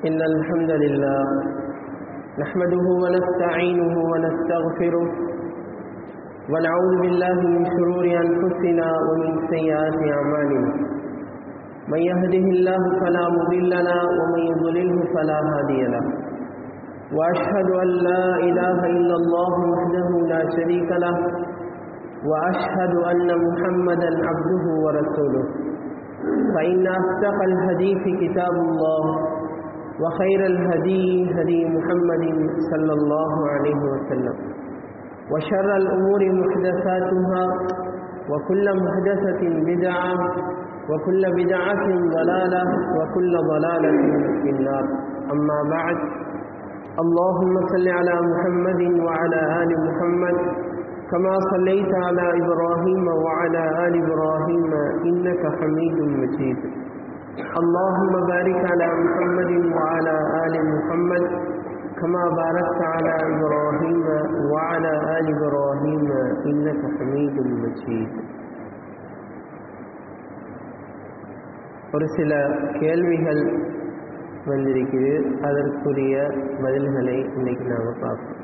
إن الحمد لله نحمده ونستعينه ونستغفره ونعوذ بالله من شرور أنفسنا ومن سيئات أعمالنا من يهده الله فلا مضل له ومن يضلله فلا هادي له وأشهد أن لا إله إلا الله وحده لا شريك له وأشهد أن محمدا عبده ورسوله فإن أصدق الحديث كتاب الله وخير الهدي هدي محمد صلى الله عليه وسلم وشر الأمور محدثاتها وكل محدثة بدعة وكل بدعة ضلالة وكل ضلالة في النار أما بعد اللهم صل على محمد وعلى آل محمد كما صليت على إبراهيم وعلى آل إبراهيم إنك حميد مجيد اللهم بارك على محمد وعلى آل محمد كما باركت على إبراهيم وعلى آل إبراهيم إنك حميد مجيد ஒரு சில கேள்விகள் வந்திருக்குது அதற்குரிய பதில்களை இன்னைக்கு நாம் பார்ப்போம்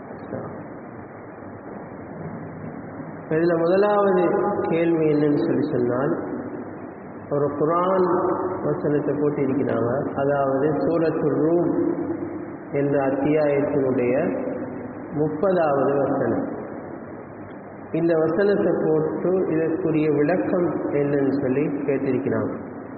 இதில் முதலாவது கேள்வி என்னன்னு சொல்லி சொன்னால் ஒரு குரான் வசனத்தை போட்டிருக்கிறாங்க அதாவது சூரத்து ரூம் என்ற அத்தியாயத்தினுடைய முப்பதாவது வசனம் இந்த வசனத்தை போட்டு இதற்குரிய விளக்கம் என்னன்னு சொல்லி கேட்டிருக்கிறாங்க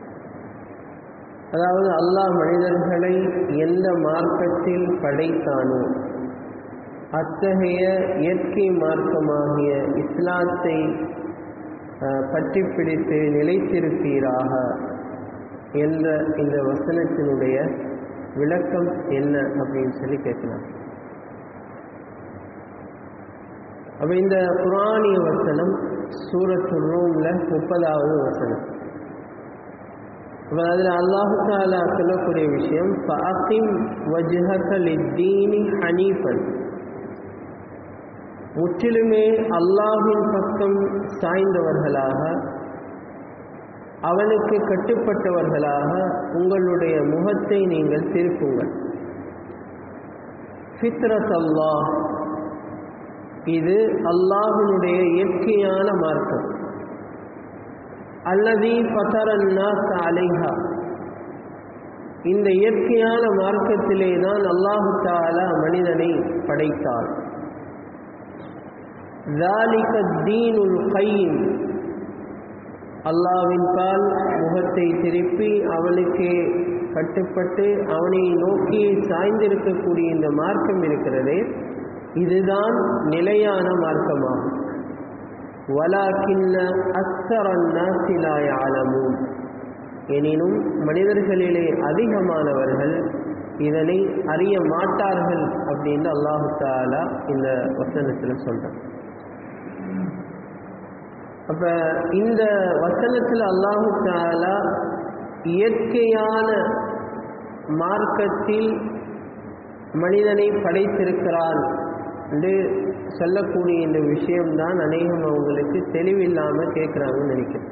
அதாவது அல்லாஹ் மனிதர்களை எந்த மார்க்கத்தில் படைத்தானோ அத்தகைய இயற்கை மார்க்கமாகிய இஸ்லாத்தை பற்றி பிடித்து நிலைத்திருப்பீராக என்ற இந்த வசனத்தினுடைய விளக்கம் என்ன அப்படின்னு சொல்லி கேட்கலாம் அப்ப இந்த புராணிய வசனம் சூரத்து ரூம்ல முப்பதாவது வசனம் அதில் அல்லாஹு தாலா சொல்லக்கூடிய விஷயம் ஃபாசிம் வஜ்ஹகலித்தீனி ஹனீஃபன் முற்றிலுமே அல்லாஹின் பக்கம் சாய்ந்தவர்களாக அவனுக்கு கட்டுப்பட்டவர்களாக உங்களுடைய முகத்தை நீங்கள் திருப்புங்கள் ஃபித்ரத் அல்லாஹ் இது அல்லாஹினுடைய இயற்கையான மார்க்கம் அல்லது பதரன்னா அலைஹா இந்த இயற்கையான மார்க்கத்திலே தான் அல்லாஹு தாலா மனிதனை படைத்தார் தீனுல் கையின் அல்லாவின் பால் முகத்தை திருப்பி அவனுக்கு கட்டுப்பட்டு அவனை நோக்கி சாய்ந்திருக்கக்கூடிய இந்த மார்க்கம் இருக்கிறதே இதுதான் நிலையான மார்க்கமாகும் வலாக்கின்ன அஸ்தரன்னாசிலாய ஆலமும் எனினும் மனிதர்களிலே அதிகமானவர்கள் இதனை அறிய மாட்டார்கள் அப்படின்னு அல்லாஹு தாலா இந்த வசனத்தில் சொல்கிறான் அப்ப இந்த வசனத்தில் அல்லாஹு தாலா இயற்கையான மார்க்கத்தில் மனிதனை படைத்திருக்கிறான் என்று சொல்லக்கூடிய இந்த விஷயம்தான் அநேகம் அவங்களுக்கு தெளிவில்லாமல் கேட்குறாங்கன்னு நினைக்கிறேன்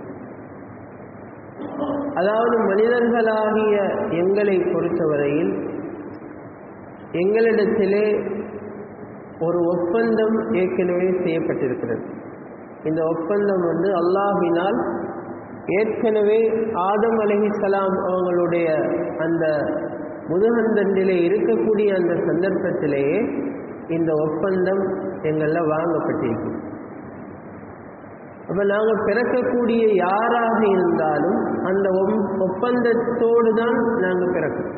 அதாவது மனிதர்களாகிய எங்களை பொறுத்தவரையில் எங்களிடத்திலே ஒரு ஒப்பந்தம் ஏற்கனவே செய்யப்பட்டிருக்கிறது இந்த ஒப்பந்தம் வந்து அல்லாஹினால் ஏற்கனவே ஆதம் அலஹிசலாம் அவங்களுடைய அந்த முதுகந்தண்டிலே இருக்கக்கூடிய அந்த சந்தர்ப்பத்திலேயே இந்த ஒப்பந்தம் எங்களில் வாங்கப்பட்டிருக்கும் அப்போ நாங்கள் பிறக்கக்கூடிய யாராக இருந்தாலும் அந்த ஒப்பந்தத்தோடு தான் நாங்கள் பிறக்கணும்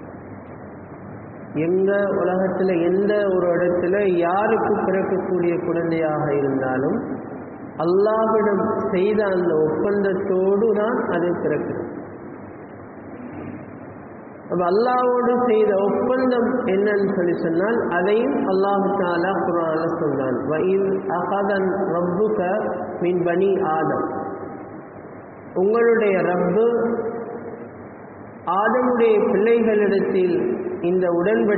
எங்க உலகத்தில் எந்த ஒரு இடத்துல யாருக்கு பிறக்கக்கூடிய குழந்தையாக இருந்தாலும் அல்லாவிடம் செய்த அந்த ஒப்பந்தத்தோடு தான் அது பிறக்குது அப்ப அல்லாவோடு செய்த ஒப்பந்தம் என்னன்னு சொல்லி சொன்னால் அதையும் அல்லாஹு தாலா குரான சொல்றான் வயில் அகதன் ரப்புக மின் பனி ஆதம் உங்களுடைய ரப்பு ஆதமுடைய பிள்ளைகளிடத்தில் இந்த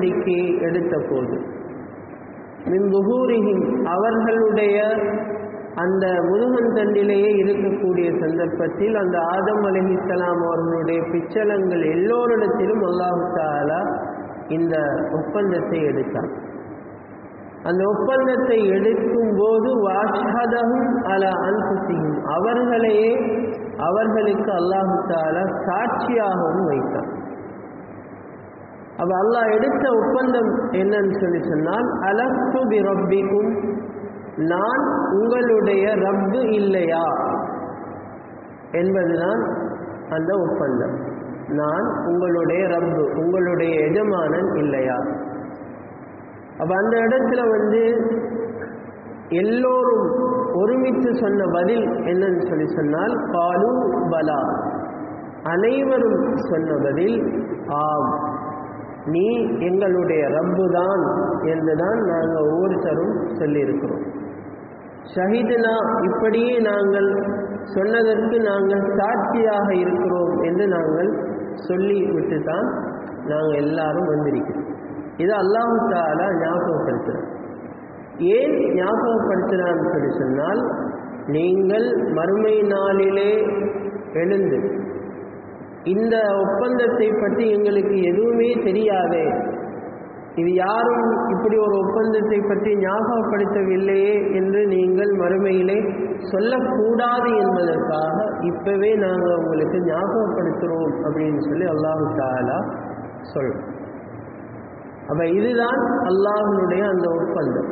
உடன்படிக்கையை எடுத்த போது மின் புகூரிகின் அவர்களுடைய அந்த முதுகன் தண்டிலேயே இருக்கக்கூடிய சந்தர்ப்பத்தில் அந்த ஆதம் அலிஹிஸ்லாம் அவர்களுடைய பிச்சலங்கள் எல்லோரிடத்திலும் அல்லாஹு தாலா இந்த ஒப்பந்தத்தை எடுத்தார் அந்த ஒப்பந்தத்தை எடுக்கும் போது வாஷதகும் அல அன்புசியும் அவர்களையே அவர்களுக்கு அல்லாஹு தாலா சாட்சியாகவும் வைத்தார் அப்ப அல்லாஹ் எடுத்த ஒப்பந்தம் என்னன்னு சொல்லி சொன்னால் அலஸ்து பி ரப்பிக்கும் நான் உங்களுடைய ரப்பு இல்லையா என்பதுதான் அந்த ஒப்பந்தம் நான் உங்களுடைய ரப்பு உங்களுடைய எஜமானன் இல்லையா அப்ப அந்த இடத்துல வந்து எல்லோரும் ஒருமித்து சொன்ன பதில் என்னன்னு சொல்லி சொன்னால் பாலு பலா அனைவரும் சொன்ன பதில் ஆம் நீ எங்களுடைய ரப்பு தான் என்றுதான் நாங்கள் ஒவ்வொருத்தரும் சொல்லியிருக்கிறோம் ஷஹீதுனா இப்படியே நாங்கள் சொன்னதற்கு நாங்கள் சாட்சியாக இருக்கிறோம் என்று நாங்கள் சொல்லி விட்டு தான் நாங்கள் எல்லாரும் வந்திருக்கிறோம் இது அல்லாஹு தாலா ஞாபகப்படுத்துகிறோம் ஏன் ஞாபகப்படுத்துகிறான்னு சொல்லி சொன்னால் நீங்கள் மறுமை நாளிலே எழுந்து இந்த ஒப்பந்தத்தை பற்றி எங்களுக்கு எதுவுமே தெரியாதே இது யாரும் இப்படி ஒரு ஒப்பந்தத்தை பற்றி ஞாபகப்படுத்தவில்லையே என்று நீங்கள் மறுமையிலே சொல்லக்கூடாது என்பதற்காக இப்பவே நாங்கள் உங்களுக்கு ஞாபகப்படுத்துகிறோம் அப்படின்னு சொல்லி அல்லாஹு தாலா சொல் அப்ப இதுதான் அல்லாஹனுடைய அந்த ஒப்பந்தம்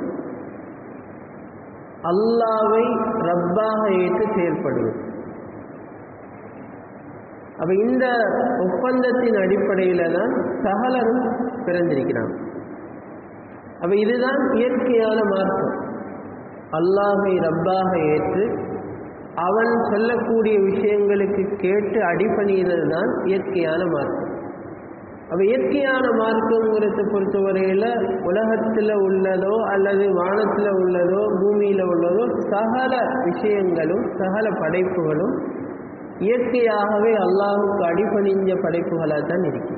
அல்லாவை ரப்பாக ஏற்று செயல்படுவது அப்ப இந்த ஒப்பந்தத்தின் அடிப்படையில தான் சகலரும் பிறந்திருக்கிறான் அப்ப இதுதான் இயற்கையான மார்க்கம் அல்லாஹை ரப்பாக ஏற்று அவன் சொல்லக்கூடிய விஷயங்களுக்கு கேட்டு அடிபணிகிறது தான் இயற்கையான மார்க்கம் அப்ப இயற்கையான மார்க்கங்கிறத பொறுத்தவரையில உலகத்தில் உள்ளதோ அல்லது வானத்தில் உள்ளதோ பூமியில் உள்ளதோ சகல விஷயங்களும் சகல படைப்புகளும் இயற்கையாகவே அல்லாஹுக்கு அடிபணிஞ்ச படைப்புகளாக தான் இருக்கு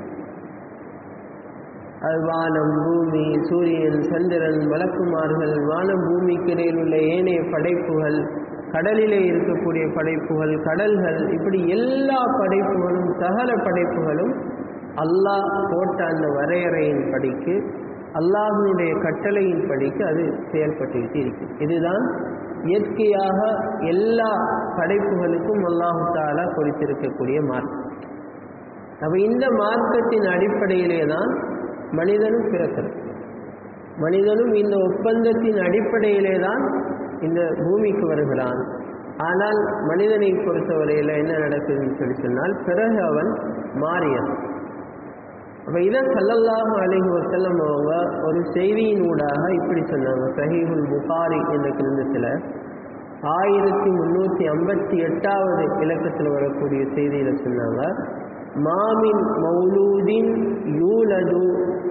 அது வானம் பூமி சூரியன் சந்திரன் வழக்குமார்கள் வானம் பூமிக்கு இடையில் உள்ள ஏனைய படைப்புகள் கடலிலே இருக்கக்கூடிய படைப்புகள் கடல்கள் இப்படி எல்லா படைப்புகளும் சகல படைப்புகளும் அல்லாஹ் போட்ட அந்த வரையறையின் படிக்கு அல்லாஹினுடைய கட்டளையின் படிக்கு அது செயல்பட்டுக்கிட்டு இருக்கு இதுதான் இயற்கையாக எல்லா படைப்புகளுக்கும் அல்லாஹு தாலா கொடுத்திருக்கக்கூடிய மார்க்கம் அப்ப இந்த மார்க்கத்தின் அடிப்படையிலே தான் மனிதனும் பிறக்கிறது மனிதனும் இந்த ஒப்பந்தத்தின் அடிப்படையிலே தான் இந்த பூமிக்கு வருகிறான் ஆனால் மனிதனை பொறுத்தவரையில் என்ன நடக்குதுன்னு சொல்லி சொன்னால் பிறகு அவன் மாறியன் அப்ப இதை சல்லல்லாஹு அலைஹி வஸல்லம் அவங்க ஒரு செய்தியின் ஊடாக இப்படி சொன்னாங்க சஹீஹுல் புகாரி என்ற கிரந்தத்தில் ஆயிரத்தி முன்னூற்றி ஐம்பத்தி எட்டாவது இலக்கத்தில் வரக்கூடிய செய்தியில் சொன்னாங்க மாமின் மௌலூதின் யூலது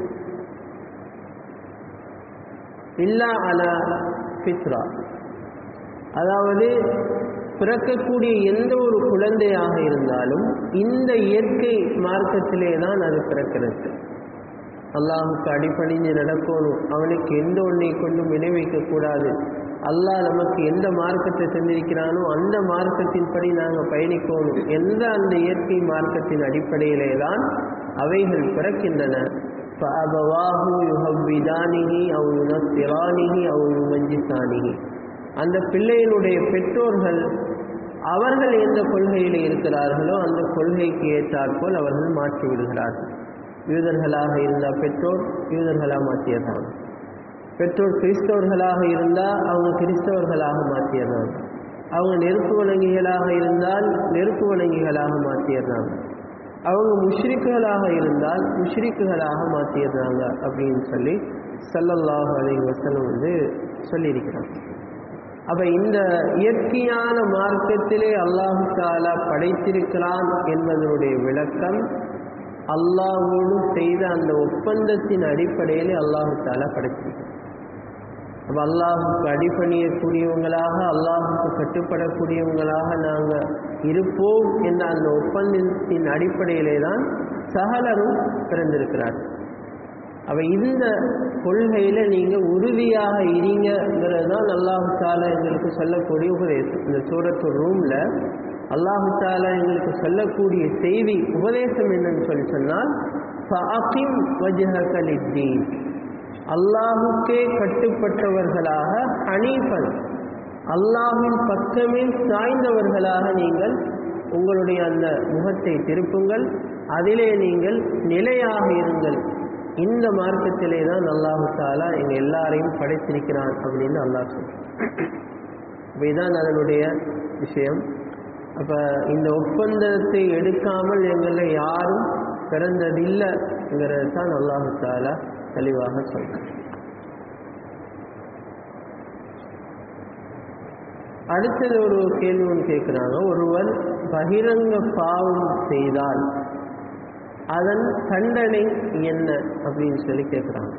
இல்லா அலா ஃபித்ரா அதாவது பிறக்கக்கூடிய எந்த ஒரு குழந்தையாக இருந்தாலும் இந்த இயற்கை மார்க்கத்திலே தான் அது பிறக்கிறது அல்லாஹுக்கு அடிப்பணிஞ்சு நடக்கணும் அவனுக்கு எந்த ஒன்றை கொண்டும் விளைவிக்கக்கூடாது அல்லாஹ் நமக்கு எந்த மார்க்கத்தை தந்திருக்கிறானோ அந்த மார்க்கத்தின்படி நாங்கள் பயணிக்கணும் என்ற அந்த இயற்கை மார்க்கத்தின் அடிப்படையிலே தான் அவைகள் பிறக்கின்றன فأبواه يهودانه أو ينصرانه أو يمجسانه அந்த பிள்ளையினுடைய பெற்றோர்கள் அவர்கள் எந்த கொள்கையில் இருக்கிறார்களோ அந்த கொள்கைக்கு ஏற்றாற்போல் அவர்கள் மாற்றி விடுகிறார்கள் யூதர்களாக இருந்தால் பெற்றோர் யூதர்களாக மாற்றிடுறாங்க பெற்றோர் கிறிஸ்தவர்களாக இருந்தால் அவங்க கிறிஸ்தவர்களாக மாற்றிடுறாங்க அவங்க நெருப்பு வணங்கிகளாக இருந்தால் நெருப்பு வணங்கிகளாக மாற்றிடுறாங்க அவங்க முஷ்ரிக்குகளாக இருந்தால் முஷ்ரிக்குகளாக மாற்றிடுறாங்க அப்படின்னு சொல்லி சல்லல்லாஹு அலைஹி வஸல்லம் வந்து சொல்லியிருக்கிறாங்க அப்ப இந்த இயற்கையான மார்க்கத்திலே அல்லாஹு தாலா படைத்திருக்கிறான் என்பதனுடைய விளக்கம் அல்லாஹோடு செய்த அந்த ஒப்பந்தத்தின் அடிப்படையிலே அல்லாஹு தாலா படைத்திருக்கிறான் அப்ப அல்லாஹுக்கு அடிபணியக்கூடியவங்களாக அல்லாஹுக்கு கட்டுப்படக்கூடியவங்களாக நாங்கள் இருப்போம் என்ற அந்த ஒப்பந்தத்தின் அடிப்படையிலே தான் சகலரும் பிறந்திருக்கிறார்கள் அப்ப இந்த கொள்கையில நீங்க உறுதியாக இருங்கிறது தான் அல்லாஹு தாலா எங்களுக்கு சொல்லக்கூடிய உபதேசம் இந்த சூரத்து ரூம்ல அல்லாஹு தாலா எங்களுக்கு சொல்லக்கூடிய செய்தி உபதேசம் என்னன்னு சொல்லி சொன்னால் ஃபஅகிம் வஜ்ஹக லித்தீன். அல்லாஹுக்கே கட்டுப்பட்டவர்களாக ஹனீஃபன் அல்லாஹின் பக்கமே சாய்ந்தவர்களாக நீங்கள் உங்களுடைய அந்த முகத்தை திருப்புங்கள் அதிலே நீங்கள் நிலையாக இருங்கள் இந்த மார்க்கத்திலே தான் அல்லாஹு தாலா எங்க எல்லாரையும் படைத்திருக்கிறான் அப்படின்னு அல்லாஹ் சொல்றான் அப்ப இதான் அதனுடைய விஷயம் அப்ப இந்த ஒப்பந்தத்தை எடுக்காமல் எங்களை யாரும் பிறந்ததில்லைங்கிறது தான் அல்லாஹு தாலா தெளிவாக சொல்றான் அடுத்தது ஒரு கேள்வி ஒன்று கேட்குறாங்க ஒருவர் பகிரங்க பாவம் செய்தால் அதன் தண்டனை என்ன அப்படின்னு சொல்லி கேட்குறாங்க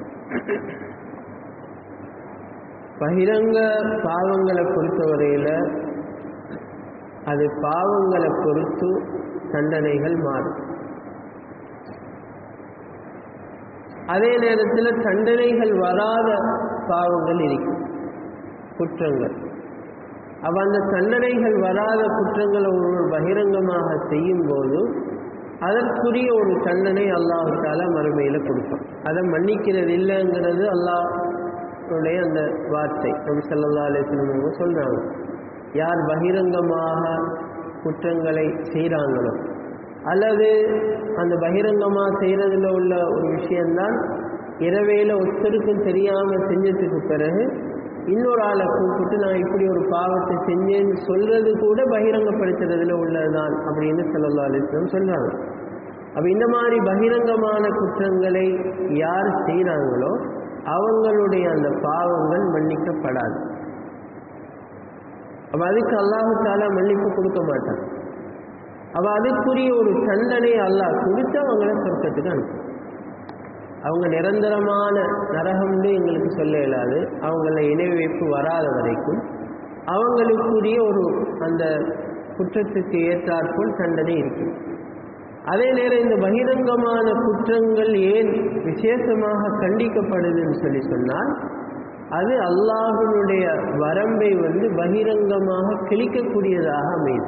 பகிரங்க பாவங்களை பொறுத்தவரையில் அது பாவங்களை பொறுத்து தண்டனைகள் மாறும் அதே நேரத்தில் தண்டனைகள் வராத பாவங்கள் இருக்கும் குற்றங்கள் அப்ப அந்த தண்டனைகள் வராத குற்றங்களை ஒருவர் பகிரங்கமாக செய்யும் போது அதற்குரிய ஒரு தண்டனை அல்லாஹால மறுமையில கொடுப்பான் அதை மன்னிக்கிறது இல்லைங்கிறது அல்லாஹ்வுடைய அந்த வார்த்தை நபி ஸல்லல்லாஹு அலைஹி வஸல்லம் அவங்க சொல்றாங்க யார் பகிரங்கமாக குற்றங்களை செய்கிறாங்களோ அல்லது அந்த பகிரங்கமாக செய்கிறதுல உள்ள ஒரு விஷயம்தான் இரவையில் ஒருத்தருக்கும் தெரியாமல் செஞ்சதுக்கு பிறகு இன்னொரு ஆளை கூப்பிட்டு நான் இப்படி ஒரு பாவத்தை செஞ்சேன்னு சொல்றது கூட பகிரங்கப்படுத்துறதுல உள்ளதுதான் அப்படின்னு சொல்லலாம் அலிஸ்லம் சொல்றாங்க அப்ப இந்த மாதிரி பகிரங்கமான குற்றங்களை யார் செய்கிறாங்களோ அவங்களுடைய அந்த பாவங்கள் மன்னிக்கப்படாது அப்ப அதுக்கு அல்லாஹு தாலா மன்னிப்பு கொடுக்க மாட்டான் அப்ப அதுக்குரிய ஒரு தண்டனை அல்லாஹ் கொடுத்து அவங்கள சொர்க்கத்துக்கு அனுப்பும் அவங்க நிரந்தரமான நரகம்னு எங்களுக்கு சொல்ல இயலாது அவங்கள இணை வைப்பு வராத வரைக்கும் அவங்களுக்குரிய ஒரு அந்த குற்றத்துக்கு ஏற்றாற்போல் தண்டனை இருக்கு அதே நேரம் இந்த பகிரங்கமான குற்றங்கள் ஏன் விசேஷமாக கண்டிக்கப்படுதுன்னு சொல்லி சொன்னால் அது அல்லாஹினுடைய வரம்பை வந்து பகிரங்கமாக கிழிக்கக்கூடியதாக அமையுது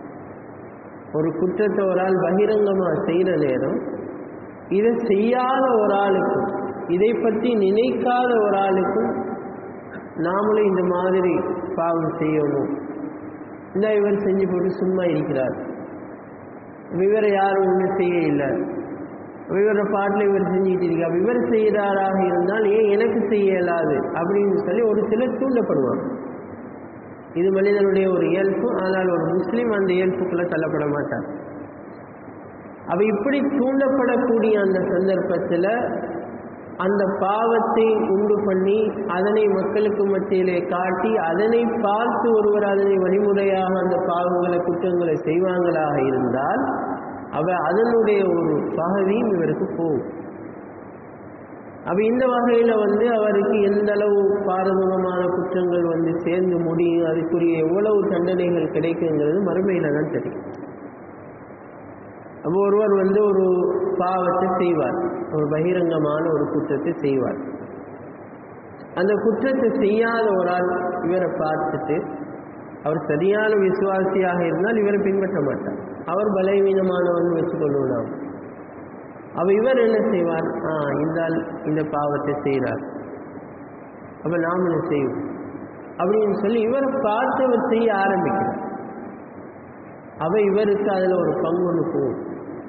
ஒரு குற்றத்தை ஒரு ஆள் பகிரங்கமாக செய்கிற நேரம் இதை செய்யாத ஒரு ஆளுக்கும் இதை பற்றி நினைக்காத ஒரு ஆளுக்கும் நாமளும் இந்த மாதிரி பாவம் செய்யணும் இந்த இவர் செஞ்சு போட்டு சும்மா இருக்கிறார் இவரை யாரும் ஒன்றும் செய்ய இல்லை இவர பாட்டில் இவர் செஞ்சுக்கிட்டு இருக்கார் இவர் செய்கிறாராக இருந்தால் ஏன் எனக்கு செய்ய இயலாது அப்படின்னு சொல்லி ஒரு சிலர் தூண்டப்படுவாங்க இது மனிதனுடைய ஒரு இயல்பு ஆனால் ஒரு முஸ்லீம் அந்த இயல்புக்குள்ள தள்ளப்பட மாட்டார் அவ இப்படி தூண்டப்படக்கூடிய அந்த சந்தர்ப்பத்தில் அந்த பாவத்தை உண்டு பண்ணி அதனை மக்களுக்கு மத்தியிலே காட்டி அதனை பார்த்து ஒருவர் அதனை வழிமுறையாக அந்த பாவங்களை குற்றங்களை செய்வாங்களாக இருந்தால் அவ அதனுடைய ஒரு பகுதியும் இவருக்கு போகும் அப்ப இந்த வகையில வந்து அவருக்கு எந்த அளவு பாரதூரமான குற்றங்கள் வந்து சேர்ந்து முடியும் அதுக்குரிய எவ்வளவு தண்டனைகள் கிடைக்குங்கிறது மறுமையில தான் தெரியும் அப்போ ஒருவர் வந்து ஒரு பாவத்தை செய்வார் ஒரு பகிரங்கமான ஒரு குற்றத்தை செய்வார் அந்த குற்றத்தை செய்யாத ஒரு ஆள் இவரை பார்த்துட்டு அவர் சரியான விசுவாசியாக இருந்தால் இவரை பின்பற்ற மாட்டார் அவர் பலவீனமானவன் வச்சுக்கொள்வோம் நாம் அவ இவர் என்ன செய்வார் ஆ இந்த ஆள் இந்த பாவத்தை செய்கிறார் அப்ப நாமளும் செய்வோம் அப்படின்னு சொல்லி இவரை பார்த்து அவர் செய்ய ஆரம்பிக்கிறார் அவ இவருக்கு அதுல ஒரு பங்கு ஒன்று போகும்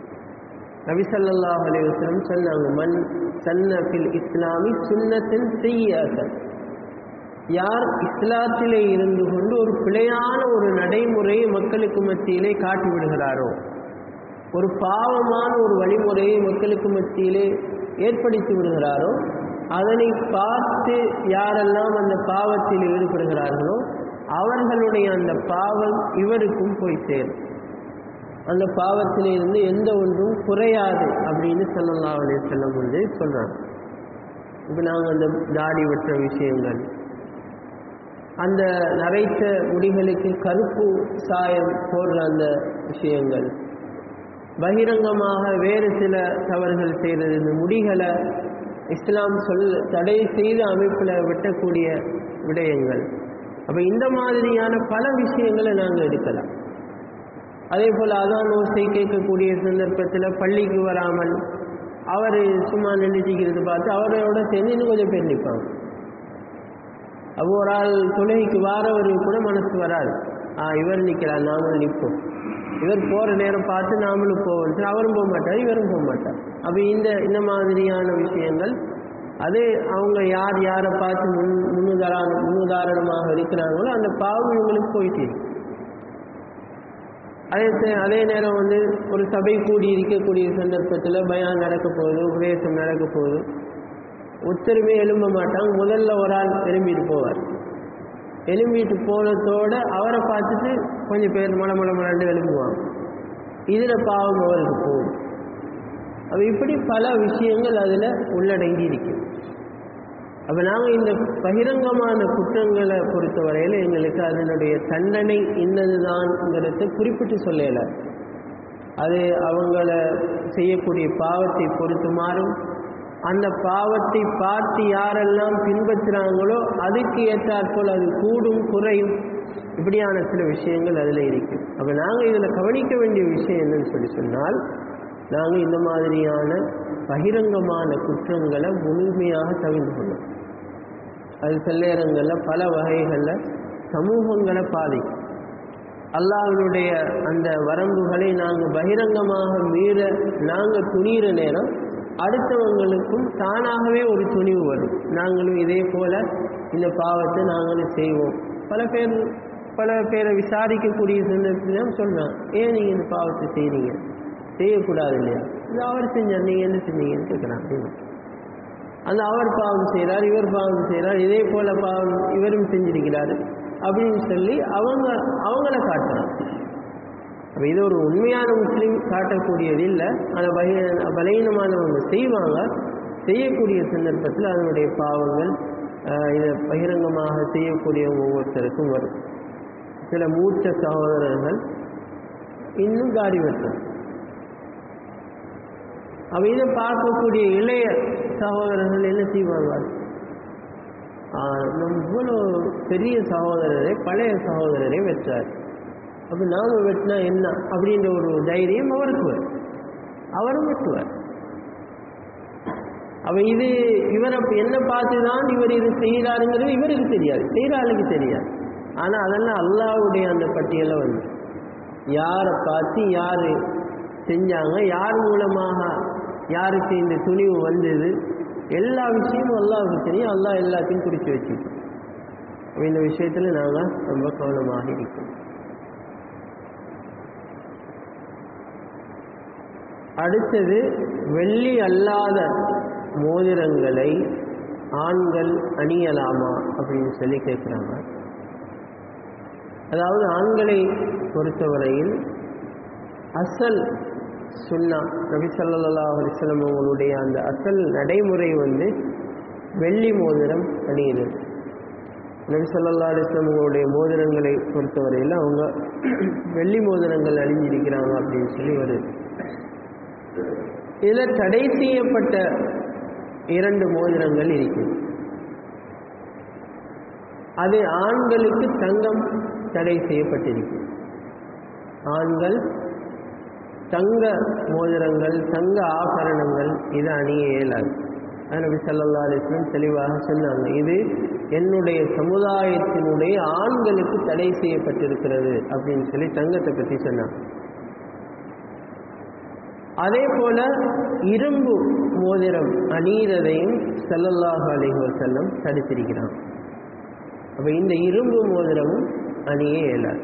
நபிசல்லாஹ் அலைவசம் சொன்னாங்க மண் சன்னபில் இஸ்லாமி சுன்னத்தின் செய்யாத யார் இஸ்லாத்திலே இருந்து கொண்டு ஒரு பிழையான ஒரு நடைமுறையை மக்களுக்கு மத்தியிலே காட்டி விடுகிறாரோ ஒரு பாவமான ஒரு வழிமுறையை மக்களுக்கு மத்தியிலே ஏற்படுத்தி விடுகிறாரோ அதனை பார்த்து யாரெல்லாம் அந்த பாவத்தில் ஈடுபடுகிறார்களோ அவர்களுடைய அந்த பாவம் இவருக்கும் போய் சேரும் அந்த பாவத்திலிருந்து எந்த ஒன்றும் குறையாது அப்படின்னு சொல்லலாம் அலைய செல்லம் வந்து சொல்றாங்க இப்போ நாங்கள் அந்த தாடி வெட்டுற விஷயங்கள் அந்த நரைத்த முடிகளுக்கு கருப்பு சாயம் போடுற அந்த விஷயங்கள் பகிரங்கமாக வேறு சில தவறுகள் செய்கிறது இந்த முடிகளை இஸ்லாம் சொல் தடை செய்த அமைப்பில் வெட்டக்கூடிய விடயங்கள் அப்போ இந்த மாதிரியான பல விஷயங்களை நாங்கள் எடுக்கலாம் அதே போல் அதான் ஓசை கேட்கக்கூடிய சந்தர்ப்பத்தில் பள்ளிக்கு வராமல் அவர் சும்மா நின்றுட்டிக்கிறது பார்த்து அவரோட சேர்ந்து இன்னும் கொஞ்சம் பேர் நிற்பாங்க அப்போ ஒரு ஆள் தொழுகைக்கு வாரவர் கூட மனசு வராது ஆ இவர் நிற்கிறார் நாமளும் நிற்போம் இவர் போகிற நேரம் பார்த்து நாமளும் போவோம் சரி அவரும் போக மாட்டார் இவரும் போக மாட்டார் அப்போ இந்த இந்த மாதிரியான விஷயங்கள் அது அவங்க யார் யாரை பார்த்து முன் முன்னுதாரணம் முன்னுதாரணமாக இருக்கிறாங்களோ அந்த பாவம் இவங்களுக்கு போயிட்டு இருக்கு. அதே சே- அதே நேரம் வந்து ஒரு சபை கூடி இருக்கக்கூடிய சந்தர்ப்பத்தில் பயான் நடக்க போகுது உபதேசம் நடக்க போகுது ஒத்தருமே எழும்ப மாட்டாங்க முதல்ல ஒரு ஆள் எழும்பிட்டு போவார் எழும்பிட்டு போனதோட அவரை பார்த்துட்டு கொஞ்சம் பேர் மல மல மலண்டு எழும்புவாங்க இதில் பாவம் அவருக்கு போகும் அப்போ இப்படி பல விஷயங்கள் அதில் உள்ளடங்கி இருக்கு அப்போ நாங்கள் இந்த பகிரங்கமான குற்றங்களை பொறுத்தவரையில் எங்களுக்கு அதனுடைய தண்டனை இன்னதுதான்ங்கிறத குறிப்பிட்டு சொல்லலை அது அவங்கள செய்யக்கூடிய பாவத்தை பொறுத்து மாறும் அந்த பாவத்தை பார்த்து யாரெல்லாம் பின்பற்றுறாங்களோ அதுக்கு ஏற்றாற்போல் அது கூடும் குறையும் இப்படியான சில விஷயங்கள் அதில் இருக்கு அப்போ நாங்கள் இதில் கவனிக்க வேண்டிய விஷயம் என்னன்னு சொல்லி சொன்னால் நாங்கள் இந்த மாதிரியான பகிரங்கமான குற்றங்களை முழுமையாக தவிர்த்து கொள்ளணும் அது சில நேரங்களில் பல வகைகளில் சமூகங்களை பாதிக்கும் அல்லாஹ்வினுடைய அந்த வரம்புகளை நாங்கள் பகிரங்கமாக மீற நாங்கள் துணிகிற நேரம் அடுத்தவங்களுக்கும் தானாகவே ஒரு துணிவு வரும் நாங்களும் இதே போல இந்த பாவத்தை நாங்களும் செய்வோம் பல பேர் பல பேரை விசாரிக்கக்கூடிய சந்தர்ப்பம் சொல்றான் ஏன் நீங்கள் இந்த பாவத்தை செய்றீங்க செய்யக்கூடாது இல்லையா இது அவர் செஞ்சார் நீங்கள் என்ன செஞ்சீங்கன்னு கேட்குறான் அப்படின்னு அந்த அவர் பாவம் செய்கிறார் இவர் பாவம் செய்கிறார் இதே போல பாவம் இவரும் செஞ்சிருக்கிறாரு அப்படின்னு சொல்லி அவங்க அவங்கள காட்டுறாங்க அப்போ இது ஒரு உண்மையான முஸ்லீம் காட்டக்கூடியது இல்லை அதை பகி பலகீனமானவங்க செய்வாங்க செய்யக்கூடிய சந்தர்ப்பத்தில் அதனுடைய பாவங்கள் ஆஹ், இதை பகிரங்கமாக செய்யக்கூடியவங்க ஒவ்வொருத்தருக்கும் வரும் சில மூத்த சகோதரர்கள் இன்னும் காரி வெட்டும் அப்ப இதை பார்க்கக்கூடிய இளைய சகோதரர்கள் என்ன செய்வாங்க ஆஹ், நம்ம இவ்வளோ பெரிய சகோதரரை பழைய சகோதரரை வெற்றார் அப்போ நாம வெட்டினா என்ன அப்படின்ற ஒரு தைரியம் அவருக்கு வரும் அவரும் வெட்டுவார் அப்ப இது இவரை என்ன பார்த்து தான் இவர் இது செய்கிறாருங்கிறது இவருக்கு தெரியாது செய்கிற ஆளுக்கு தெரியாது ஆனால் அதெல்லாம் அல்லாஹ்வுடைய அந்த பட்டியலில் வந்து யாரை பார்த்து யார் செஞ்சாங்க யார் மூலமாக யாருக்கு இந்த துணிவு வந்தது எல்லா விஷயமும் அல்லாஹ்வுக்கு தெரியும் அல்லாஹ் எல்லாத்தையும் குறித்து வச்சுருக்கோம் அப்ப இந்த விஷயத்தில் நாங்கள் ரொம்ப கவனமாக இருக்கோம் அடுத்தது வெள்ளி அல்லாத மோதிரங்களை ஆண்கள் அணியலாமா அப்படின்னு சொல்லி கேட்குறாங்க அதாவது ஆண்களை பொறுத்தவரையில் அசல் சுன்னா நபி ஸல்லல்லாஹு அலைஹி வஸல்லம் அவங்களுடைய அந்த அசல் நடைமுறை வந்து வெள்ளி மோதிரம் அணியுறது நபி ஸல்லல்லாஹு அலைஹி வஸல்லம் அவங்களுடைய மோதிரங்களை பொறுத்தவரையில் அவங்க வெள்ளி மோதிரங்கள் அணிஞ்சிருக்கிறாங்க அப்படின்னு சொல்லி வருது இதில் தடை செய்யப்பட்ட இரண்டு மோதிரங்கள் இருக்குது அது ஆண்களுக்கு தங்கம் தடை செய்யப்பட்டிருக்கு ஆண்கள் தங்க மோதிரங்கள் தங்க ஆபரணங்கள் இது அணிய இயலாது அது நபி ஸல்லல்லாஹு அலைஹி வஸல்லம் தெளிவாக சொன்னாங்க இது என்னுடைய சமுதாயத்தினுடைய ஆண்களுக்கு தடை செய்யப்பட்டிருக்கிறது அப்படின்னு சொல்லி தங்கத்தை பற்றி சொன்னாங்க அதே போல இரும்பு மோதிரம் அணியிறதையும் ஸல்லல்லாஹு அலைஹி வஸல்லம் தடுத்திருக்கிறான் அப்ப இந்த இரும்பு மோதிரமும் அணியே இயலாது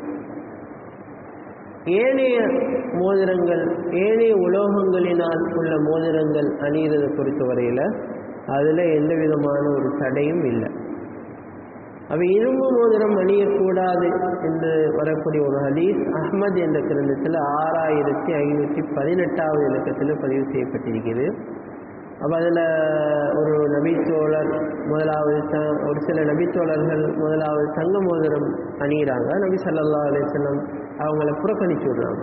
ஏனைய மோதிரங்கள் ஏனைய உலோகங்களினால் உள்ள மோதிரங்கள் அணியிறதை பொறுத்தவரையில் அதில் எந்த விதமான ஒரு தடையும் இல்லை அப்ப இரும்பு மோதிரம் அணியக்கூடாது என்று வரக்கூடிய ஒரு ஹதீஸ் அஹ்மத் என்ற கிரந்தத்தில் ஆறாயிரத்தி ஐநூற்றி பதினெட்டாவது இலக்கத்தில் பதிவு செய்யப்பட்டிருக்கிறது அப்போ அதில் ஒரு நபித்தோழர் முதலாவது த ஒரு சில நபித்தோழர்கள் முதலாவது தங்க மோதிரம் அணியிறாங்க நபி ஸல்லல்லாஹு அலைஹி வஸல்லம் அவங்கள புறக்கணிச்சு விடுறாங்க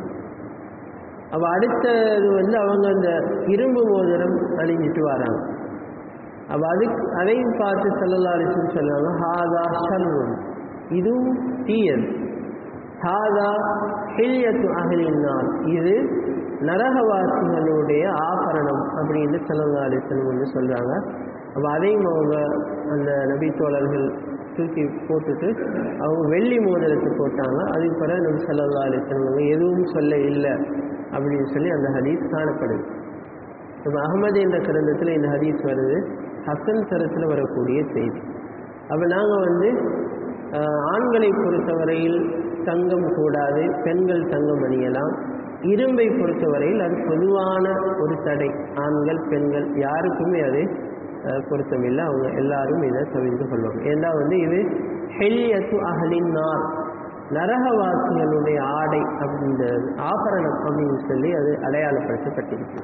அப்போ அடுத்தது வந்து அவங்க அந்த இரும்பு மோதிரம் அணிஞ்சிட்டு வராங்க அப்போ அதுக்கு அதையும் பார்த்து செல்லலாரிச்சுன்னு சொல்லுவாங்க ஹாதா ஷர்ரும் இதுவும் தீயது ஹாதா ஹில்யத்து அகலினால் இது நரகவாசிகளுடைய ஆபரணம் அப்படின்னு செல்லலாரிசன் வந்து சொல்கிறாங்க அப்போ அதையும் அவங்க அந்த நபி தோழர்கள் தூக்கி போட்டுட்டு அவங்க வெள்ளி மோதிரத்தை போட்டாங்க அதுக்கு பிறகு நம்ம செல்லல்லா அலிசன் எதுவும் சொல்ல இல்லை அப்படின்னு சொல்லி அந்த ஹதீஸ் காணப்படுது இப்போ அகமது என்ற கிரந்தத்தில் இந்த ஹதீஸ் வருது ஹசன் தரத்தில் வரக்கூடிய செய்தி அப்போ நாங்கள் வந்து ஆண்களை பொறுத்தவரையில் தங்கம் கூடாது பெண்கள் தங்கம் அணியலாம் இரும்பை பொறுத்தவரையில் அது பொதுவான ஒரு தடை ஆண்கள் பெண்கள் யாருக்குமே அது பொருத்தமில்லை அவங்க எல்லாரும் இதை தவிர்த்து கொள்வாங்க ஏன்னா வந்து இது ஹெல்யத்து அகலின் நார் நரகவாசிகளுடைய ஆடை அப்படின்ற ஆபரணம் அப்படின்னு சொல்லி அது அடையாளப்படுத்தப்பட்டிருக்கு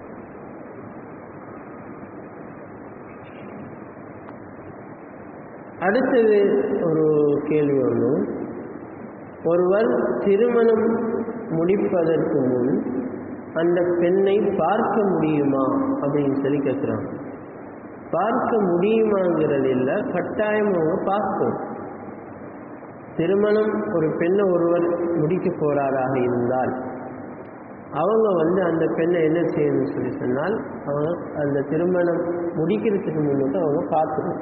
அடுத்தது ஒரு கேள்வி ஒன்று ஒருவர் திருமணம் முடிப்பதற்கு முன் அந்த பெண்ணை பார்க்க முடியுமா அப்படின்னு சொல்லி கேட்குறாங்க பார்க்க முடியுமாங்கிறது இல்லை கட்டாயம் அவங்க பார்க்கும் திருமணம் ஒரு பெண்ணை ஒருவர் முடிக்க போறாராக இருந்தால் அவங்க வந்து அந்த பெண்ணை என்ன செய்யணும்னு சொல்லி சொன்னால் அவங்க அந்த திருமணம் முடிக்கிறதுக்கு முன்னுக்கு அவங்க பார்க்கணும்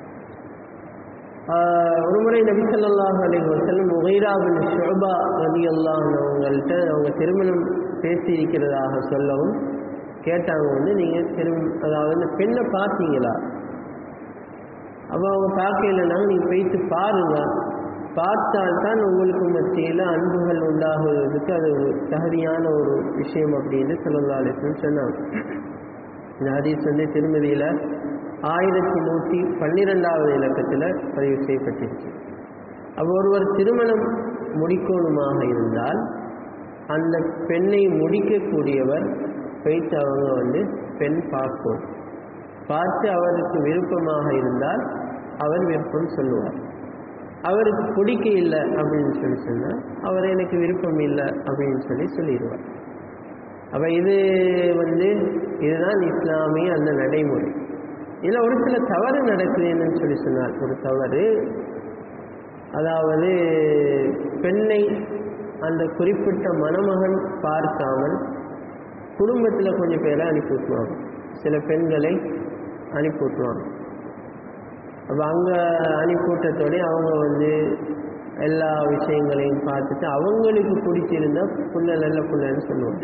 ஒரு முறை நபி சொல்லாஹ் அலி வசல்லம் உகைராபின் ஷோபா ரதி அல்லாஹ்னவங்கள்ட்ட அவங்க திருமணம் பேசியிருக்கிறதாக சொல்லவும் கேட்டாங்க வந்து நீங்கள் திரும் அதாவது அந்த பெண்ணை பார்த்தீங்களா அப்போ அவங்க பார்க்கலன்னா நீங்கள் போயிட்டு பாருங்க பார்த்தால்தான் உங்களுக்கு மத்தியில் அன்புகள் உண்டாகுவதற்கு அது ஒரு தகுதியான ஒரு விஷயம் அப்படின்னு சொல்லலாலேன்னு சொன்னாங்க இந்த ஹதீஸ் வந்து திருமதியில் ஆயிரத்தி நூற்றி பன்னிரெண்டாவது இலக்கத்தில் பதிவு செய்யப்பட்டிருக்கு அப்போ ஒருவர் திருமணம் முடிக்கணுமாக இருந்தால் அந்த பெண்ணை முடிக்கக்கூடியவர் போயிட்டு அவங்க வந்து பெண் பார்க்கும் பார்த்து அவருக்கு விருப்பமாக இருந்தால் அவர் விருப்பம் சொல்லுவார் அவருக்கு பிடிக்க இல்லை அப்படின்னு சொல்லி சொன்னால் அவர் எனக்கு விருப்பம் இல்லை அப்படின்னு சொல்லி சொல்லிடுவார் அப்போ இது வந்து இதுதான் இஸ்லாமிய அந்த நடைமுறை இதில் ஒரு சில தவறு நடக்குது என்னன்னு சொல்லி சொன்னார் ஒரு தவறு அதாவது பெண்ணை அந்த குறிப்பிட்ட மணமகன் பார்க்காமல் குடும்பத்தில் கொஞ்சம் பேரை அனுப்பி விட்டுருவாங்க சில பெண்களை அனுப்பி விட்டுருவாங்க அப்போ அங்கே அனுப்பிவிட்டத்தோடய அவங்க வந்து எல்லா விஷயங்களையும் பார்த்துட்டு அவங்களுக்கு பிடிச்சிருந்தா புள்ள நல்ல புள்ளன்னு சொல்லுவாங்க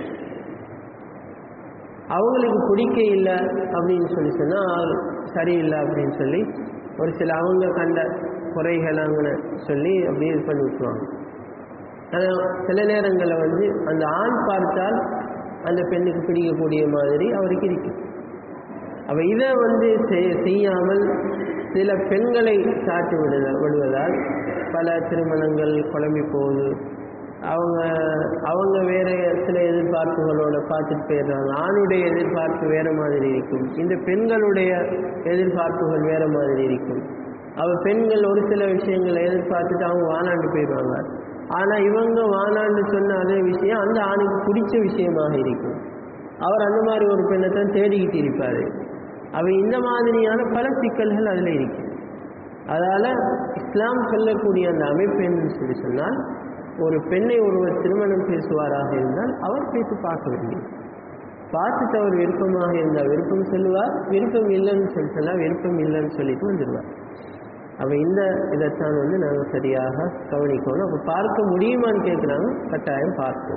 அவங்களுக்கு பிடிக்க இல்லை அப்படின்னு சொல்லி சொன்னால் சரியில்லை அப்படின்னு சொல்லி ஒரு சில அவங்க கண்ட குறைகள் அங்கே சொல்லி அப்படியே இது பண்ணி விட்டுருவாங்க ஆனால் சில நேரங்களில் வந்து அந்த ஆண் பார்த்தால் அந்த பெண்ணுக்கு பிடிக்கக்கூடிய மாதிரி அவருக்கு இருக்கு அப்போ இதை வந்து செய்யாமல் சில பெண்களை சாட்டி விடுத விடுவதால் பல திருமணங்கள் குழம்பி போகுது அவங்க அவங்க வேற சில எதிர்பார்ப்புகளோட பார்த்துட்டு போயிடுறாங்க ஆணுடைய எதிர்பார்ப்பு வேற மாதிரி இருக்கும் இந்த பெண்களுடைய எதிர்பார்ப்புகள் வேற மாதிரி இருக்கும் அவ பெண்கள் ஒரு சில விஷயங்களை எதிர்பார்த்துட்டு அவங்க வானாண்டு போயிடுவாங்க ஆனால் இவங்க வானாண்டு சொன்ன அதே விஷயம் அந்த ஆணுக்கு பிடிச்ச விஷயமாக இருக்கும் அவர் அந்த மாதிரி ஒரு பெண்ணை தான் தேடிக்கிட்டு இருப்பார் அவ இந்த மாதிரியான பல சிக்கல்கள் அதில் இருக்கு அதால் இஸ்லாம் சொல்லக்கூடிய அந்த அமைப்பு என்னன்னு சொல்லி சொன்னால் ஒரு பெண்ணை ஒருவர் திருமணம் பேசுவாராக இருந்தால் அவர் பேசி பார்க்க வேண்டும் பார்த்துட்டு அவர் விருப்பமாக இருந்தால் விருப்பம் சொல்லுவார் விருப்பம் இல்லைன்னு சொல்லி சொன்னால் விருப்பம் இல்லைன்னு சொல்லிட்டு வந்துடுவார் அப்போ இந்த இதைத்தான் வந்து நாங்கள் சரியாக கவனிக்கணும் அப்போ பார்க்க முடியுமான்னு கேட்குறாங்க கட்டாயம் பார்ப்போம்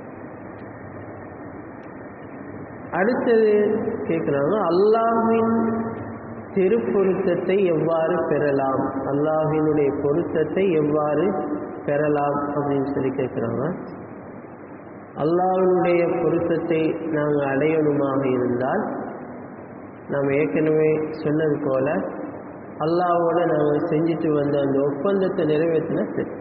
அடுத்தது கேட்குறாங்க அல்லாஹின் திருப்பொருத்தத்தை எவ்வாறு பெறலாம் அல்லாஹினுடைய பொருத்தத்தை எவ்வாறு பெறலாம் அப்படின்னு சொல்லி கேட்குறாங்க அல்லாஹினுடைய பொருத்தத்தை நாங்கள் அடையணுமாக இருந்தால் நாம் ஏற்கனவே சொன்னது போல அல்லாவோட நாங்கள் செஞ்சுட்டு வந்த அந்த ஒப்பந்தத்தை நிறைவேற்றினா சரி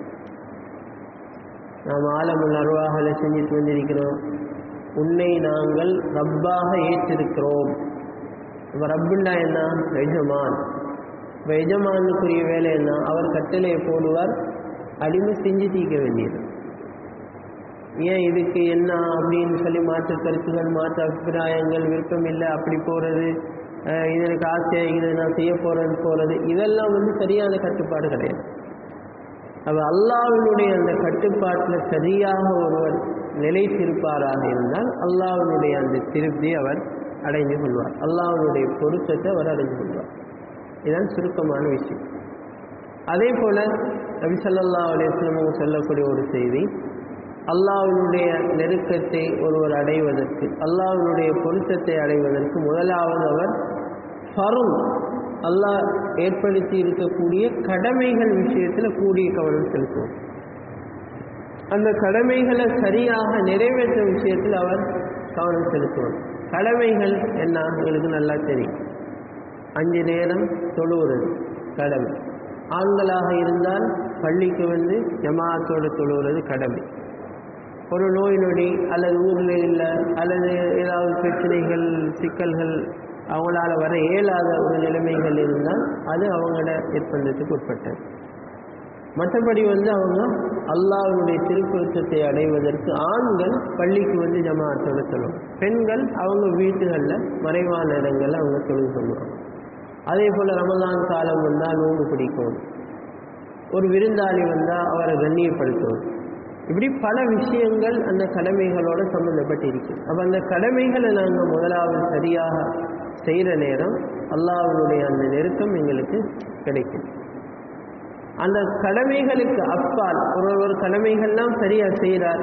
நாம் ஆலமுல் அருவாகலை செஞ்சுட்டு வந்திருக்கிறோம் உன்னை நாங்கள் ரப்பாக ஏற்றிருக்கிறோம் இப்போ ரப்புண்டா என்ன எஜமான் இப்போ எஜமானுக்குரிய வேலை என்ன அவர் கட்டளையை போடுவார் அடிமை செஞ்சு தீர்க்க வேண்டியது ஏன் இதுக்கு என்ன அப்படின்னு சொல்லி மாற்று கருத்துகள் மாற்று அபிப்பிராயங்கள் விருப்பம் இல்லை அப்படி போகிறது அஹ் இது எனக்கு ஆசை இது நான் செய்ய போகிறேன்னு போகிறது இதெல்லாம் வந்து சரியான கட்டுப்பாடு கிடையாது அப்போ அல்லாஹ்வினுடைய அந்த கட்டுப்பாட்டில் சரியாக ஒருவர் நிலைத்திருப்பாராக இருந்தால் அல்லாஹ்வினுடைய அந்த திருப்தி அவர் அடைந்து கொள்வார் அல்லாஹ்வினுடைய பொருத்தத்தை அவர் அடைந்து கொள்வார் இதுதான் சுருக்கமான விஷயம் அதே போல நபி ஸல்லல்லாஹு அலைஹி வஸல்லம் அவங்க சொல்லக்கூடிய ஒரு செய்தி அல்லாஹ்வினுடைய நெருக்கத்தை ஒருவர் அடைவதற்கு அல்லாஹ்வினுடைய பொருத்தத்தை அடைவதற்கு முதலாவது அவர் ஃபரும் அல்லாஹ் ஏற்படுத்தி இருக்கக்கூடிய கடமைகள் விஷயத்தில் கூடிய கவனம் செலுத்துவோம் அந்த கடமைகளை சரியாக நிறைவேற்ற விஷயத்தில் அவர் கவனம் செலுத்துவார் கடமைகள் என்ன எங்களுக்கு நல்லா தெரியும் அஞ்சு நேரம் தொழுவுறது கடமை ஆண்களாக இருந்தால் பள்ளிக்கு வந்து ஜமாத்தோடு தொழுவுறது கடமை ஒரு நோய் நொடி அல்லது ஊரில் இல்லை அல்லது ஏதாவது பிரச்சனைகள் சிக்கல்கள் அவங்களால வர இயலாத ஒரு நிலைமைகள் இருந்தால் அது அவங்களோட நிர்பந்தத்துக்கு உட்பட்டது மற்றபடி வந்து அவங்க அல்லாஹ்வுடைய திருப்பொருத்தத்தை அடைவதற்கு ஆண்கள் பள்ளிக்கு வந்து ஜமாஅத்தோட சொல்லுவாங்க பெண்கள் அவங்க வீட்டுகளில் மறைவான இடங்களில் அவங்க தொழில் சொல்லுவாங்க அதே போல் ரமதான் காலம் வந்தால் நோன்பு பிடிக்கணும் ஒரு விருந்தாளி வந்தால் அவரை கண்ணியப்படுத்தணும் இப்படி பல விஷயங்கள் அந்த கடமைகளோட சம்பந்தப்பட்டிருக்கு அப்போ அந்த கடமைகளை நாங்கள் முதலாவது சரியாக செய்கிற நேரம் அல்லாஹ்வுடைய அந்த நெருக்கம் எங்களுக்கு கிடைக்கும் அந்த கடமைகளுக்கு அப்பால் ஒருவர் கடமைகள்லாம் சரியாக செய்கிறார்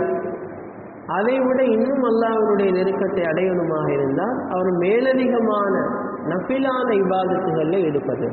அதை விட இன்னும் அல்லாஹ்வுடைய நெருக்கத்தை அடையணுமாக இருந்தால் அவர் மேலதிகமான நஃபிலான இபாதத்துகளில் ஈடுபது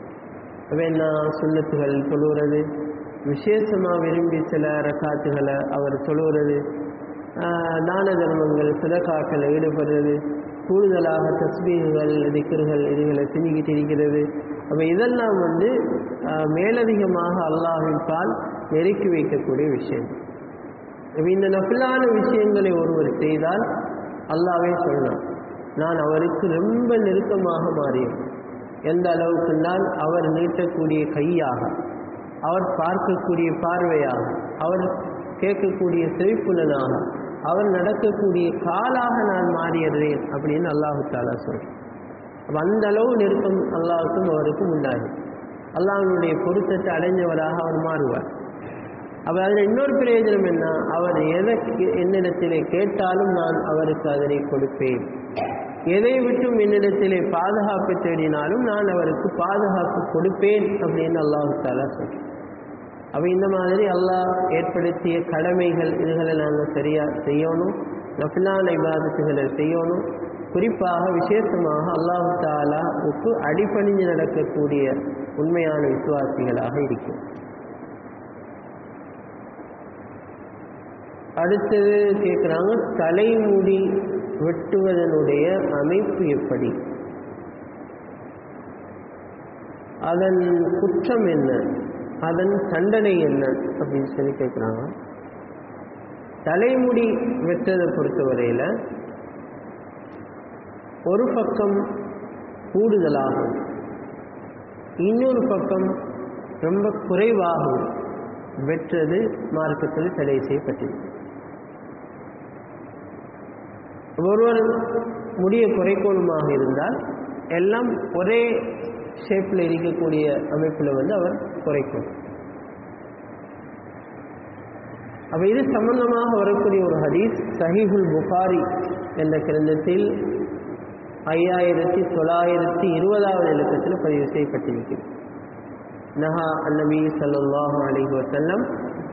வேணா சுண்ணத்துகள் தொழுகிறது விசேஷமாக விரும்பி சில ரக்காத்துகளை அவர் தொழுகிறது ஆஹ் தான தர்மங்கள் சிதக்காக்களை ஈடுபடுறது கூடுதலாக தஸ்பீகள் திக்கர்கள் இதுகளை செஞ்சுக்கிட்டு இருக்கிறது அப்போ இதெல்லாம் வந்து ஆஹ் மேலதிகமாக அல்லாஹின் பால் நெருக்கி வைக்கக்கூடிய விஷயம் அப்ப இந்த நஃபிலான விஷயங்களை ஒருவர் செய்தால் அல்லாவே சொன்னான் நான் அவருக்கு ரொம்ப நெருக்கமாக மாறியேன் எந்த அளவுக்குன்னால் அவர் நீட்டக்கூடிய கையாக அவர் பார்க்கக்கூடிய பார்வையாக அவர் கேட்கக்கூடிய செவிப்புலனாக அவர் நடக்கக்கூடிய காலாக நான் மாறிடுறேன் அப்படின்னு அல்லாஹு தாலா சொல்றேன் அப்ப அந்த அளவு நெருக்கம் அல்லாஹுக்கும் அவருக்கும் உண்டாகும் அல்லாஹ்வுடைய பொருத்தத்தை அடைஞ்சவராக அவர் மாறுவார் அப்ப அதில் இன்னொரு பிரயோஜனம் என்ன அவர் எதை கே- என்னிடத்திலே கேட்டாலும் நான் அவருக்கு அதனை கொடுப்பேன் எதை விட்டும் என்னிடத்திலே பாதுகாப்பு தேடினாலும் நான் அவருக்கு பாதுகாப்பு கொடுப்பேன் அப்படின்னு அல்லாஹு தாலா சொல்றேன் அப்ப இந்த மாதிரி அல்லாஹ் ஏற்படுத்திய கடமைகள் இதுகளை நாங்கள் சரியா செய்யணும் நஃபிலான இபாதத்துகளை செய்யணும் குறிப்பாக விசேஷமாக அல்லாஹு தாலாவுக்கு அடிபணிஞ்சு நடக்கக்கூடிய உண்மையான விசுவாசிகளாக இருக்கும் அடுத்தது கேட்குறாங்க தலைமுடி வெட்டுவதனுடைய அமைப்பு எப்படி அதன் குற்றம் என்ன அதன் தண்டனை என்ன அப்படின்னு சொல்லி கேட்குறாங்க தலைமுடி வெட்டதை பொறுத்தவரையில் ஒரு பக்கம் கூடுதலாகும் இன்னொரு பக்கம் ரொம்ப குறைவாகும் வெற்றது மார்க்கத்தில் தடை செய்யப்பட்டிருக்கு ஒருவர் முடிய குறைக்கோணுமாக இருந்தால் எல்லாம் ஒரே ஷேப்பில் இருக்கக்கூடிய அமைப்பில் வந்து அவர் குறைக்கும் அப்போ இது சம்பந்தமாக வரக்கூடிய ஒரு ஹதீஸ் சஹீஹுல் புகாரி என்ற கிரந்தத்தில் ஐயாயிரத்தி தொள்ளாயிரத்தி இருபதாவது இலக்கத்தில் பதிவு செய்யப்பட்டிருக்கிறது நஹா அன்னபி ஸல்லல்லாஹு அலைஹி வஸல்லம்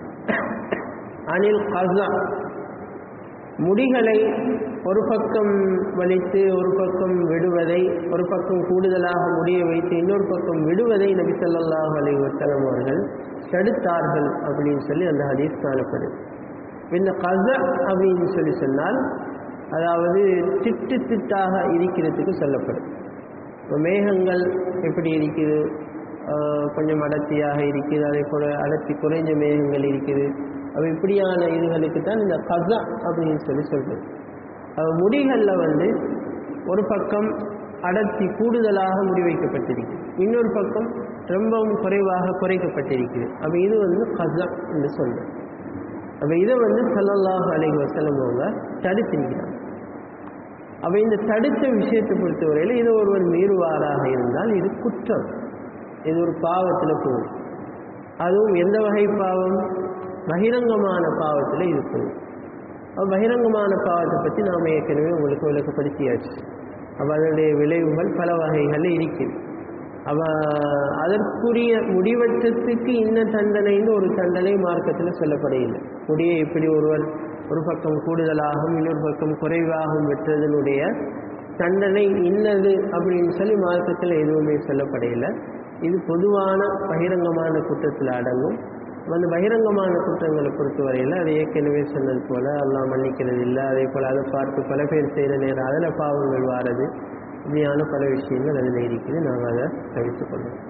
அனில் கஸா முடிகளை ஒரு பக்கம் வலித்து ஒரு பக்கம் விடுவதை ஒரு பக்கம் கூடுதலாக முடிய வைத்து இன்னொரு பக்கம் விடுவதை நபி ஸல்லல்லாஹு அலைஹி வஸல்லம் அவர்கள் தடுத்தார்கள் அப்படின்னு சொல்லி அந்த ஹதீஸ் காணப்படுது இந்த கஸ அப்படின்னு சொல்லி சொன்னால் அதாவது திட்டு திட்டாக இருக்கிறதுக்கு சொல்லப்படும் இப்ப மேகங்கள் எப்படி இருக்குது ஆஹ் கொஞ்சம் அடர்த்தியாக இருக்குது அதே போல் அடர்த்தி குறைஞ்ச மேகங்கள் இருக்குது அப்போ இப்படியான இதுகளுக்கு தான் இந்த கஸா அப்படின்னு சொல்லி சொல்றது அப்ப முடிகளில் வந்து ஒரு பக்கம் அடர்த்தி கூடுதலாக முடிவைக்கப்பட்டிருக்கு இன்னொரு பக்கம் ரொம்பவும் குறைவாக குறைக்கப்பட்டிருக்குது அப்போ இது வந்து கஸா என்று சொல்றோம் அப்போ இதை வந்து ஸல்லல்லாஹு அலைஹி வஸல்லம் அவங்க தடுத்திருக்கிறாங்க அப்போ இந்த தடுத்த விஷயத்தை பொறுத்தவரையில் இது ஒருவர் மீறுவாராக இருந்தால் இது குற்றம் இது ஒரு பாவத்தில் போகும் அதுவும் எந்த வகை பாவம் பகிரங்கமான பாவத்தில் இது போகும் அப்போ பகிரங்கமான பாவத்தை பற்றி நாம் ஏற்கனவே உங்களுக்கு விளக்கப்படுத்தியாச்சு அப்போ அதனுடைய விளைவுகள் பல வகைகள் இருக்குது அவ அதற்குரிய முடிவற்றத்துக்கு இன்ன தண்டனைன்னு ஒரு தண்டனை மார்க்கத்தில் சொல்லப்படையில்லை முடியை இப்படி ஒருவர் ஒரு பக்கம் கூடுதலாகவும் இன்னொரு பக்கம் குறைவாகவும் வெற்றதனுடைய தண்டனை இன்னது அப்படின்னு சொல்லி மார்க்கத்தில் எதுவுமே சொல்லப்படையில்லை இது பொதுவான பகிரங்கமான குற்றத்தில் அடங்கும் அந்த பகிரங்கமான குற்றங்களை பொறுத்தவரையில் அதை ஏற்கனவே சொன்னது போல எல்லாம் மன்னிக்கிறது இல்லை அதே போல் அதை பார்த்து பல பேர் செய்கிற நேரம் அதில் பாவங்கள் வாரது இப்படியான பல விஷயங்கள் அதில் இருக்குது நாங்கள் அதை தவிர்த்துக் கொள்வோம்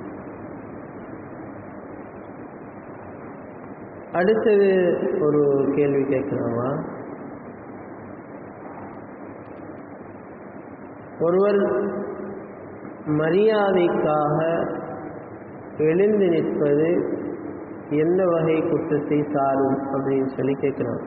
அடுத்தது ஒரு கேள்வி கேட்கலாமா ஒருவர் மரியாதைக்காக எழுந்து நிற்பது எந்த வகை குற்றத்தை சாரும் அப்படின்னு சொல்லி கேட்குறாங்க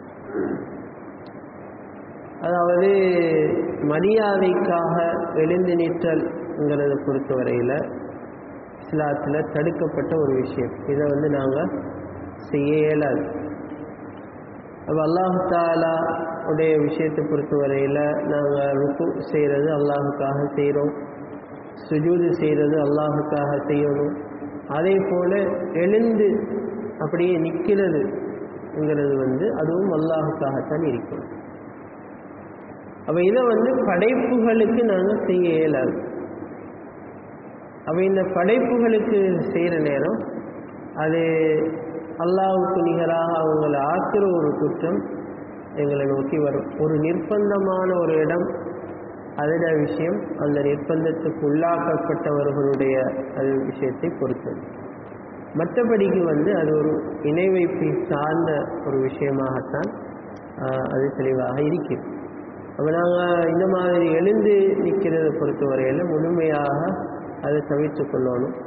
அதாவது மரியாதைக்காக எழுந்து நிற்றல்ங்கிறத பொறுத்தவரையில் இஸ்லாத்தில் தடுக்கப்பட்ட ஒரு விஷயம் இதை வந்து நாங்கள் செய்ய இயலாது அப்போ அல்லாஹு தாலா உடைய விஷயத்தை பொறுத்தவரையில் நாங்கள் ருக்கு செய்கிறது அல்லாஹுக்காக செய்கிறோம் சுஜூது செய்கிறது அல்லாஹுக்காக செய்யணும் அதே போல் எழுந்து அப்படியே நிற்கிறதுங்கிறது வந்து அதுவும் அல்லாஹுக்காகத்தான் இருக்கணும் அப்போ இதை வந்து படைப்புகளுக்கு நாங்கள் செய்ய இயலாது அப்போ இந்த படைப்புகளுக்கு செய்கிற நேரம் அது அல்லாவுக்கு நிகராக அவங்களை ஆக்கிற ஒரு குற்றம் எங்களை நோக்கி வரும் ஒரு நிர்பந்தமான ஒரு இடம் அதோட விஷயம் அந்த நிர்பந்தத்துக்கு உள்ளாக்கப்பட்டவர்களுடைய அது விஷயத்தை பொறுத்தது மற்றபடிக்கு வந்து அது ஒரு இணை வைப்பை சார்ந்த ஒரு விஷயமாகத்தான் அது தெளிவாக இருக்கிறது அப்போ நாங்கள் இந்த மாதிரி எழுந்து நிற்கிறத பொறுத்தவரையில் முழுமையாக அதை தவிர்த்து கொள்ளணும்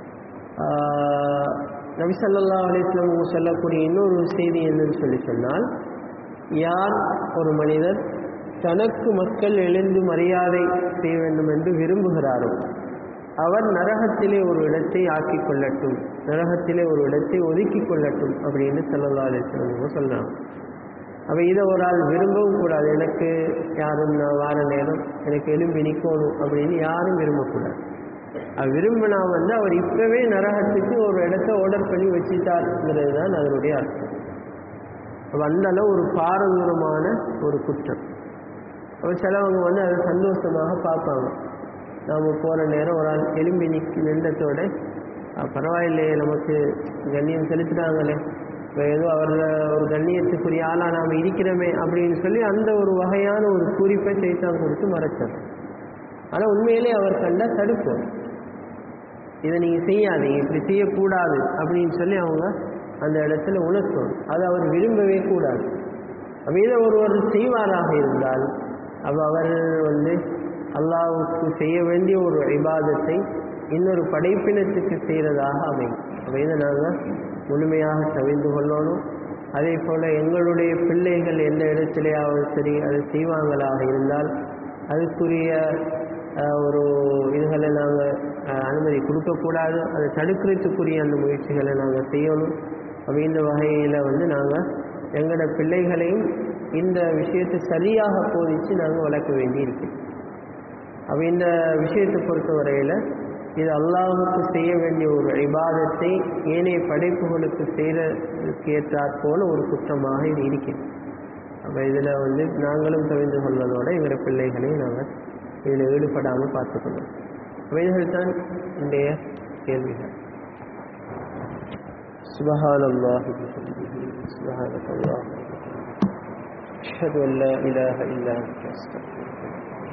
நபிசல்லா அலிஸ்லாம் சொல்லக்கூடிய இன்னொரு செய்தி என்னன்னு சொல்லி சொன்னால் யார் ஒரு மனிதர் தனக்கு மக்கள் எழுந்து மரியாதை செய்ய வேண்டும் என்று விரும்புகிறாரோ அவர் நரகத்திலே ஒரு இடத்தை ஆக்கிக் கொள்ளட்டும் நரகத்திலே ஒரு இடத்தை ஒதுக்கி கொள்ளட்டும் அப்படின்னு சல்லல்லா அலிஸ்லாம் சொல்கிறாங்க அப்போ இதை ஒரு ஆள் விரும்பவும் கூடாது எனக்கு யாரும் நான் வார நேரம் எனக்கு எலும்பி நிற்கணும் அப்படின்னு யாரும் விரும்பக்கூடாது அது விரும்பினா வந்து அவர் இப்பவே நரகத்துக்கு ஒரு இடத்த ஆர்டர் பண்ணி வச்சுட்டாருங்கிறது தான் அதனுடைய அர்த்தம் அப்போ அந்த அளவு ஒரு பாரதூரமான ஒரு குற்றம் அப்போ சிலவங்க வந்து அதை சந்தோஷமாக பார்ப்பாங்க நாம் போகிற நேரம் ஒரு ஆள் எலும்பி நிற்க நின்றத்தோட பரவாயில்லையே நமக்கு கண்ணியம் செலுத்துட்டாங்களே ஏதோ அவரில் ஒரு கண்ணியத்துக்குரிய ஆளாக நாம் இருக்கிறோமே அப்படின்னு சொல்லி அந்த ஒரு வகையான ஒரு குறிப்பை செய்தான் கொடுத்து மறைச்சார் ஆனால் உண்மையிலே அவர் கண்ட தடுப்போம் இதை நீங்கள் செய்யாதீங்க இப்படி செய்யக்கூடாது அப்படின்னு சொல்லி அவங்க அந்த இடத்துல உணர்த்தணும் அது அவர் விரும்பவே கூடாது அப்போ இதை ஒருவர் செய்வாராக இருந்தால் அப்போ அவர் வந்து அல்லாவுக்கு செய்ய வேண்டிய ஒரு இபாதத்தை இன்னொரு படைப்பினத்துக்கு செய்கிறதாக அமையும் அப்போ இதை நாங்கள் முழுமையாக தவிர்ந்து கொள்ளணும் அதே போல் எங்களுடைய பிள்ளைகள் எந்த இடத்துலையாவது சரி அதை செய்வாங்களாக இருந்தால் அதுக்குரிய ஒரு இதுகளை நாங்கள் அனுமதி கொடுக்கக்கூடாது அதை தடுக்கிறதுக்குரிய அந்த முயற்சிகளை நாங்கள் செய்யணும் அப்போ இந்த வகையில் வந்து நாங்கள் எங்களோட பிள்ளைகளையும் இந்த விஷயத்தை சரியாக போதித்து நாங்கள் வளர்க்க வேண்டி இருக்கு அப்போ இந்த விஷயத்தை பொறுத்தவரையில் இது அல்லாஹுக்கு செய்ய வேண்டிய ஒரு இபாதத்தை ஏனைய படைப்புகளுக்கு செய்கிறதுக்கு ஏற்றாற் போல ஒரு குற்றமாக இது இருக்கிறது அப்போ இதில் வந்து நாங்களும் தவிர்த்து கொள்வதோடு எங்களோட பிள்ளைகளையும் நாங்கள் இதில் ஈடுபடாமல் பார்த்துக்கணும் இவைகள் தான் இன்றைய கேள்விகள் سبحان الله وبحمده سبحانك اللهم أشهد أن لا إله إلا أنت أستغفرك